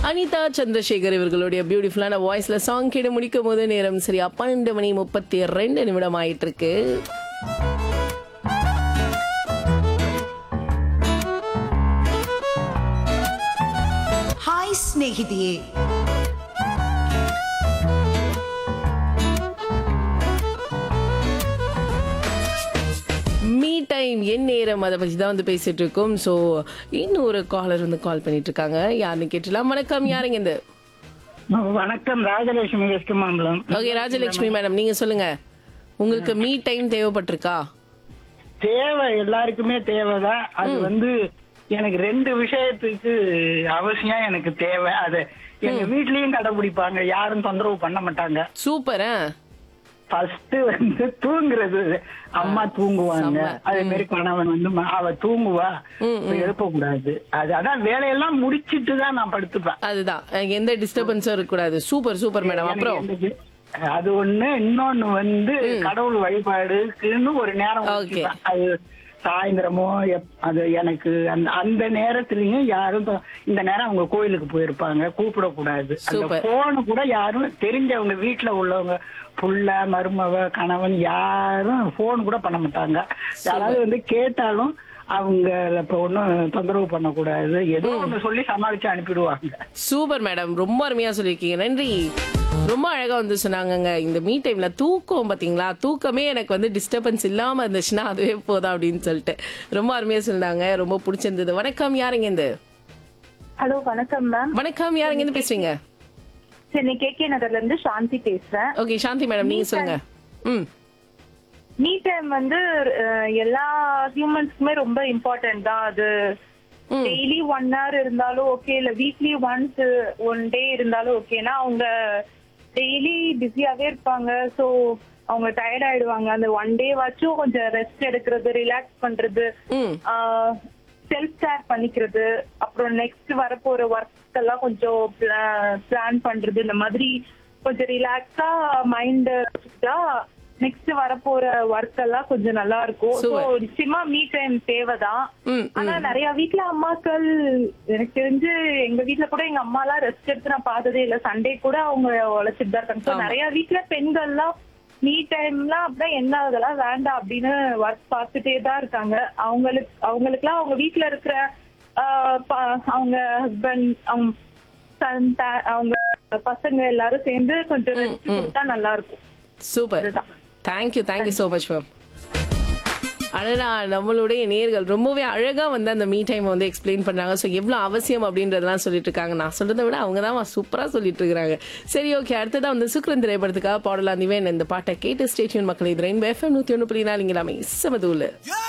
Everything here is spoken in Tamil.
அனிதா சந்திரசேகர் இவர்களுடைய பியூட்டிஃபுல்லான வாய்ஸ்ல சாங் கேட்டு முடிக்கும் போது நேரம் சரியா பன்னெண்டு மணி முப்பத்தி ரெண்டு நிமிடம் ஆயிட்டு இருக்கு ಹಾಯ್ ಸ್ನೇಹಿತೆಯೇ மீ டைம் என் நேரம் அதை பத்தி தான் வந்து பேசிட்டு இருக்கோம் ஸோ இன்னும் ஒரு காலர் வந்து கால் பண்ணிட்டு இருக்காங்க யாருன்னு கேட்டலாம் வணக்கம் யாருங்க இந்த வணக்கம் Rajalakshmi West Mambalam okay Rajalakshmi madam நீங்க சொல்லுங்க உங்களுக்கு மீ டைம் தேவைப்பட்டிருக்கா தேவை எல்லாருக்குமே தேவைதான் அது வந்து எனக்கு ரெண்டு விஷயத்துக்கு அவசியம் எனக்கு தேவை அது எங்க வீட்லயும் கடைபிடிப்பாங்க யாரும் தொந்தரவு பண்ண மாட்டாங்க சூப்பர் ஃபர்ஸ்ட் வந்து தூங்குறது அம்மா தூங்குவாங்க செம்ம. அதே மாதிரி கணவன் வந்து ம- அவ தூங்குவா எழுப்ப கூடாது அது அதான் வேலையெல்லாம் முடிச்சிட்டு தான் நான் படுத்துப்பேன் அதுதான் எனக்கு எந்த டிஸ்டர்பன்ஸும் இருக்கக்கூடாது சூப்பர் சூப்பர் மேடம் அப்புறம் எனக்கு அது ஒண்ணு இன்னொன்னு வந்து கடவுள் வழிபாடுக்குன்னு ஒரு நேரம் Okay. வச்சுப்பேன். அது சாயந்தரமோ எப்- அது எனக்கு அந்த அந்த நேரத்துலயும் யாரும் தொ- இந்த நேரம் அவங்க கோயிலுக்கு போயிருப்பாங்க கூப்பிடக்கூடாது அந்த Super. போனு கூட யாரும் தெரிஞ்சவங்க வீட்டுல உள்ளவங்க புள்ள மருமவ கணவன் யாரும் போன் கூட பண்ண மாட்டாங்க யாராவது வந்து கேட்டாலும் அவங்க இப்ப ஒண்ணும் தொந்தரவு பண்ணக்கூடாது ஏதோ ஒண்ணு சொல்லி சமாளிச்சு அனுப்பிடுவாங்க சூப்பர் மேடம் ரொம்ப அருமையா சொல்லியிருக்கீங்க நன்றி ரொம்ப அழகா வந்து சொன்னாங்கங்க இந்த மீ டைம்ல தூக்கம் பாத்தீங்களா தூக்கமே எனக்கு வந்து டிஸ்டர்பன்ஸ் இல்லாம இருந்துச்சுன்னா அதுவே போதும் அப்படின்னு சொல்லிட்டு ரொம்ப அருமையா சொன்னாங்க ரொம்ப பிடிச்சிருந்தது வணக்கம் யாருங்க இந்த ஹலோ வணக்கம் மேம் வணக்கம் யாருங்க இருந்து பேசுறீங்க சென்னை கே கே நகர்ல இருந்து சாந்தி பேசுறேன் ஓகே சாந்தி மேடம் நீங்க சொல்லுங்க ம் மீ டைம் வந்து அஹ், எல்லா ஹியூமன்ஸ்க்குமே ரொம்ப இம்பார்ட்டன்ட் தான் அது டெய்லி ஒன் ஹவர் இருந்தாலும் ஓகே இல்ல வீக்லி ஒன்ஸ் ஒன் டே இருந்தாலும் ஓகேனா அவங்க டெய்லி பிஸியாவே இருப்பாங்க சோ அவங்க டயர்ட் ஆயிடுவாங்க அந்த ஒன் டே வாச்சும் கொஞ்சம் ரெஸ்ட் எடுக்கிறது ரிலாக்ஸ் பண்றது ம் செல்ஃப் கேர் பண்ணிக்கிறது அப்புறம் நெக்ஸ்ட் வரப்போற ஒர்க் எல்லாம் கொஞ்சம் பிளான் பண்றது இந்த மாதிரி கொஞ்சம் ரிலாக்ஸா மைண்ட் நெக்ஸ்ட் வரப்போற ஒர்க் எல்லாம் கொஞ்சம் நல்லா இருக்கும் ஸோ Super. நிச்சயமா மீ டைம் தேவைதான் ம் ஆனா நிறைய வீட்ல அம்மாக்கள் எனக்கு தெரிஞ்சு எங்க வீட்ல கூட எங்க அம்மா எல்லாம் ரெஸ்ட் எடுத்து நான் பார்த்ததே இல்ல சண்டே கூட அவங்க உழைச்சிட்டு தான் இருக்காங்க So, ஆமா. நிறைய வீட்ல பெண்கள்லாம் மீ டைம்லாம் அப்படின்னா என்ன அதெல்லாம் வேண்டாம் அப்படின்னு ஒர்க் பார்த்துட்டே தான் இருக்காங்க அவங்களுக்கு அவங்களுக்குலாம் அவங்க வீட்ல இருக்கிற ஆஹ், ப- அவங்க ஹஸ்பண்ட் அவங்க son, ta- அவங்க பசங்க எல்லாரும் சேர்ந்து கொஞ்சம் ரெஸ்ட் கொடுத்தா நல்லா இருக்கும் சூப்பர் அதுதான். Thank you thank you so much ma'am அழகா நம்மளுடைய நேர்கள் ரொம்பவே அழகா வந்து அந்த மீ டைம் வந்து எக்ஸ்பிளைன் பண்றாங்க ஸோ எவ்வளவு அவசியம் அப்படின்றதெல்லாம் சொல்லிட்டு இருக்காங்க நான் சொல்றதை விட அவங்க தான் சூப்பரா சொல்லிட்டு இருக்காங்க சரி ஓகே அடுத்ததா வந்து சுக்ரன் திரைப்படத்துக்காக பாடலாம் திவேன் இந்த பாட்டை கேட்டு ஸ்டேட்யூன் மக்கள் இது ரெயின் எஃப்எம் நூத்தி ஒன்று புள்ளி நாலு இங்கே செமதூல Yeah!